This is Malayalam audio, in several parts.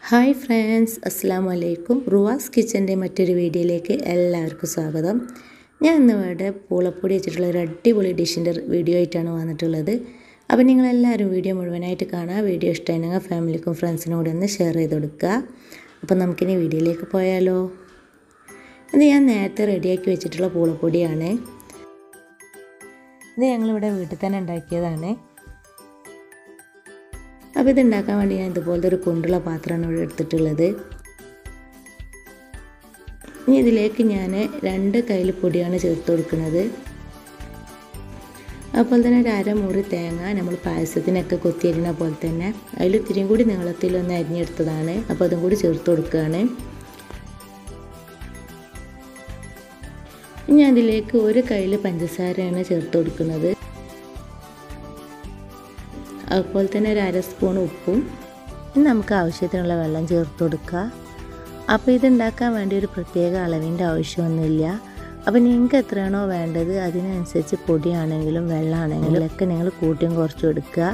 ഹായ് ഫ്രണ്ട്സ് അസ്സാം വലൈക്കും റുവാസ് കിച്ചൻ്റെ മറ്റൊരു വീഡിയോയിലേക്ക് എല്ലാവർക്കും സ്വാഗതം ഞാൻ ഇന്ന് ഇവിടെ പൂളപ്പൊടി വെച്ചിട്ടുള്ള ഒരു അടിപൊളി ഡിഷിൻ്റെ വീഡിയോ ആയിട്ടാണ് വന്നിട്ടുള്ളത് അപ്പോൾ നിങ്ങളെല്ലാവരും വീഡിയോ മുഴുവനായിട്ട് കാണുക വീഡിയോ ഇഷ്ടമായിരുന്നെങ്കിൽ ഫാമിലിക്കും ഫ്രണ്ട്സിനും കൂടി ഒന്ന് ഷെയർ ചെയ്ത് കൊടുക്കുക അപ്പോൾ നമുക്കിനി വീഡിയോയിലേക്ക് പോയാലോ ഇത് ഞാൻ നേരത്തെ റെഡിയാക്കി വെച്ചിട്ടുള്ള പൂളപ്പൊടിയാണ് ഇത് ഞങ്ങളിവിടെ വീട്ടിൽ തന്നെ ഉണ്ടാക്കിയതാണ് അപ്പോൾ ഇത് ഉണ്ടാക്കാൻ വേണ്ടി ഞാൻ ഇതുപോലത്തെ ഒരു കുണ്ടുള്ള പാത്രമാണ് ഇവിടെ എടുത്തിട്ടുള്ളത് ഇനി ഇതിലേക്ക് ഞാൻ രണ്ട് കയ്യിൽ പൊടിയാണ് ചേർത്ത് കൊടുക്കുന്നത് അതുപോലെ തന്നെ ഒരു അരമുറി തേങ്ങ നമ്മൾ പായസത്തിനൊക്കെ കൊത്തിയരിഞ്ഞ പോലെ തന്നെ അതിൽ ഇത്തിരിയും കൂടി നീളത്തിലൊന്ന് അരിഞ്ഞെടുത്തതാണ് അപ്പോൾ അതും കൂടി ചേർത്ത് കൊടുക്കുകയാണ് ഇനി അതിലേക്ക് ഒരു കയ്യിൽ പഞ്ചസാരയാണ് ചേർത്ത് കൊടുക്കുന്നത് അതുപോലെ തന്നെ ഒരു അര സ്പൂൺ ഉപ്പും ഇനി നമുക്ക് ആവശ്യത്തിനുള്ള വെള്ളം ചേർത്ത് കൊടുക്കുക അപ്പോൾ ഇതുണ്ടാക്കാൻ വേണ്ടി ഒരു പ്രത്യേക അളവിൻ്റെ ആവശ്യമൊന്നുമില്ല അപ്പോൾ നിങ്ങൾക്ക് എത്രയാണോ വേണ്ടത് അതിനനുസരിച്ച് പൊടിയാണെങ്കിലും വെള്ളമാണെങ്കിലും ഒക്കെ നിങ്ങൾ കൂട്ടിയും കുറച്ചും എടുക്കുക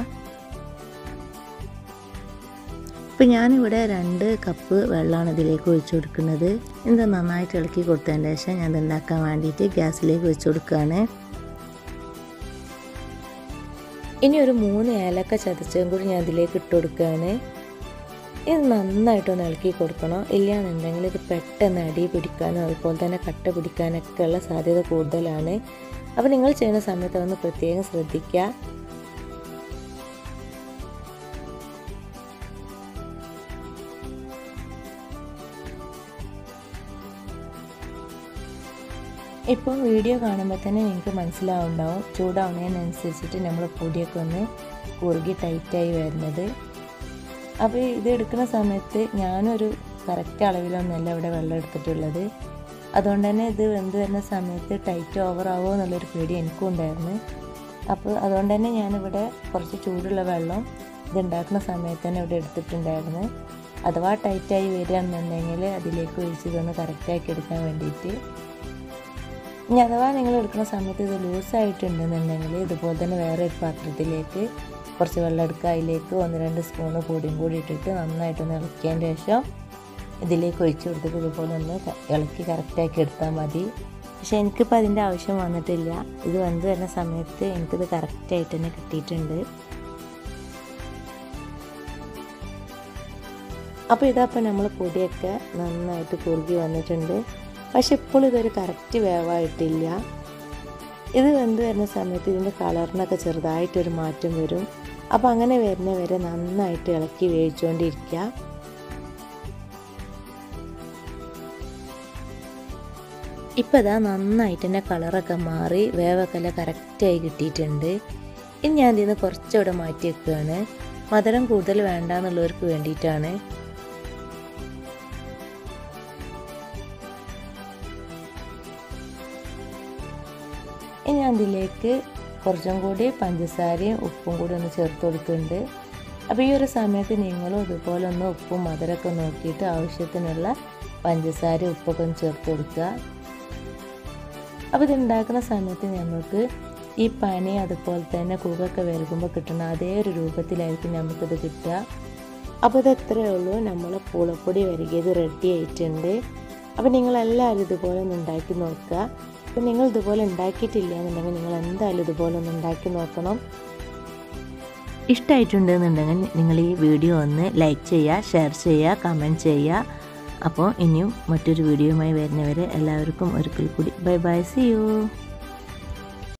അപ്പോൾ ഞാനിവിടെ രണ്ട് കപ്പ് വെള്ളമാണ് ഇതിലേക്ക് ഒഴിച്ചു കൊടുക്കുന്നത് ഇത് നന്നായിട്ട് ഇളക്കി കൊടുത്തതിന് ശേഷം ഞാൻ ഇതുണ്ടാക്കാൻ വേണ്ടിയിട്ട് ഗ്യാസിലേക്ക് വെച്ച് കൊടുക്കുകയാണ് ഇനി ഒരു മൂന്ന് ഏലക്ക ചതച്ചതും കൂടി ഞാൻ ഇതിലേക്ക് ഇട്ട് കൊടുക്കുകയാണ് ഇത് നന്നായിട്ടൊന്ന് ഇളക്കി കൊടുക്കണം ഇല്ലയെന്നുണ്ടെങ്കിൽ ഇത് പെട്ടെന്ന് അടി പിടിക്കാനും അതുപോലെ തന്നെ കട്ട പിടിക്കാനൊക്കെ ഉള്ള സാധ്യത കൂടുതലാണ് അപ്പോൾ നിങ്ങൾ ചെയ്യുന്ന സമയത്ത് അതൊന്ന് പ്രത്യേകം ശ്രദ്ധിക്കുക ഇപ്പോൾ വീഡിയോ കാണുമ്പോൾ തന്നെ നിങ്ങൾക്ക് മനസ്സിലാവുണ്ടാവും ചൂടാവുന്നതിനനുസരിച്ചിട്ട് നമ്മൾ പൊടിയൊക്കെ ഒന്ന് കുറുകി ടൈറ്റായി വരുന്നത് അപ്പോൾ ഇത് എടുക്കുന്ന സമയത്ത് ഞാനൊരു കറക്റ്റ് അളവിലൊന്നുമല്ല ഇവിടെ വെള്ളം എടുത്തിട്ടുള്ളത് അതുകൊണ്ട് തന്നെ ഇത് വെന്ത് വരുന്ന സമയത്ത് ടൈറ്റ് ഓവർ ആവുമോ എന്നുള്ളൊരു പേടി എനിക്കും ഉണ്ടായിരുന്നു അപ്പോൾ അതുകൊണ്ട് തന്നെ ഞാനിവിടെ കുറച്ച് ചൂടുള്ള വെള്ളം ഇത് ഉണ്ടാക്കുന്ന സമയത്ത് തന്നെ ഇവിടെ എടുത്തിട്ടുണ്ടായിരുന്നു അഥവാ ടൈറ്റായി വരികയാണെന്നുണ്ടെങ്കിൽ അതിലേക്ക് ഒഴിച്ച് ഇതൊന്ന് കറക്റ്റാക്കി എടുക്കാൻ വേണ്ടിയിട്ട് ഇനി അഥവാ നിങ്ങൾ എടുക്കുന്ന സമയത്ത് ഇത് ലൂസായിട്ടുണ്ടെന്നുണ്ടെങ്കിൽ ഇതുപോലെ തന്നെ വേറെ ഒരു പാത്രത്തിലേക്ക് കുറച്ച് വെള്ളം എടുക്കുക അതിലേക്ക് ഒന്ന് രണ്ട് സ്പൂണ് പൊടിയും കൂടി ഇട്ടിട്ട് നന്നായിട്ടൊന്ന് ഇളക്കിയതിന് ശേഷം ഇതിലേക്ക് ഒഴിച്ചു കൊടുത്തിട്ട് ഇതുപോലെ ഒന്ന് ഇളക്കി കറക്റ്റാക്കി എടുത്താൽ മതി പക്ഷേ എനിക്കിപ്പോൾ അതിൻ്റെ ആവശ്യം വന്നിട്ടില്ല ഇത് വന്ന് വരുന്ന സമയത്ത് എനിക്കിത് കറക്റ്റായിട്ട് തന്നെ കിട്ടിയിട്ടുണ്ട് അപ്പോൾ ഇതപ്പോൾ നമ്മൾ പൊടിയൊക്കെ നന്നായിട്ട് കുറുകി വന്നിട്ടുണ്ട് പക്ഷെ ഇപ്പോൾ ഇതൊരു കറക്റ്റ് വേവായിട്ടില്ല ഇത് വെന്ത് വരുന്ന സമയത്ത് ഇതിൻ്റെ കളറിനൊക്കെ ചെറുതായിട്ടൊരു മാറ്റം വരും അപ്പോൾ അങ്ങനെ വരുന്ന വരെ നന്നായിട്ട് ഇളക്കി വേവിച്ചുകൊണ്ടിരിക്കുക ഇപ്പോൾ ഇതാ നന്നായിട്ട് തന്നെ കളറൊക്കെ മാറി വേവൊക്കെ എല്ലാം കറക്റ്റായി കിട്ടിയിട്ടുണ്ട് ഇനി ഞാൻ ഇതിൽ നിന്ന് കുറച്ചുകൂടെ മാറ്റി വെക്കുകയാണ് മധുരം കൂടുതൽ വേണ്ട എന്നുള്ളവർക്ക് വേണ്ടിയിട്ടാണ് ഇനി അതിലേക്ക് കുറച്ചും കൂടി പഞ്ചസാരയും ഉപ്പും കൂടി ഒന്ന് ചേർത്ത് കൊടുക്കുന്നുണ്ട് അപ്പോൾ ഈ ഒരു സമയത്ത് നിങ്ങളും ഇതുപോലെ ഒന്ന് ഉപ്പും മധുരമൊക്കെ നോക്കിയിട്ട് ആവശ്യത്തിനുള്ള പഞ്ചസാര ഉപ്പൊക്കെ ഒന്ന് ചേർത്ത് കൊടുക്കുക അപ്പോൾ ഇത് ഉണ്ടാക്കുന്ന സമയത്ത് നമുക്ക് ഈ പനി അതുപോലെ തന്നെ കുകൊക്കെ വരുമ്പോൾ കിട്ടുന്ന അതേ ഒരു രൂപത്തിലായിരിക്കും നമുക്കിത് കിട്ടുക അപ്പോൾ ഇത് എത്രയേ ഉള്ളൂ നമ്മളെ പൂളപ്പൊടി വരികയത് റെഡി ആയിട്ടുണ്ട് അപ്പോൾ നിങ്ങളെല്ലാവരും ഇതുപോലെ ഒന്ന് ഉണ്ടാക്കി നോക്കുക അപ്പോൾ നിങ്ങൾ ഇതുപോലെ ഉണ്ടാക്കിയിട്ടില്ല എന്നുണ്ടെങ്കിൽ നിങ്ങൾ എന്തായാലും ഇതുപോലെ ഒന്ന് ഉണ്ടാക്കി നോക്കണം ഇഷ്ടമായിട്ടുണ്ടെന്നുണ്ടെങ്കിൽ നിങ്ങൾ ഈ വീഡിയോ ഒന്ന് ലൈക്ക് ചെയ്യുക ഷെയർ ചെയ്യുക കമൻറ്റ് ചെയ്യുക അപ്പോൾ ഇനിയും മറ്റൊരു വീഡിയോയുമായി വരുന്നവരെ എല്ലാവർക്കും ഒരിക്കൽ കൂടി ബൈ ബൈ സി യു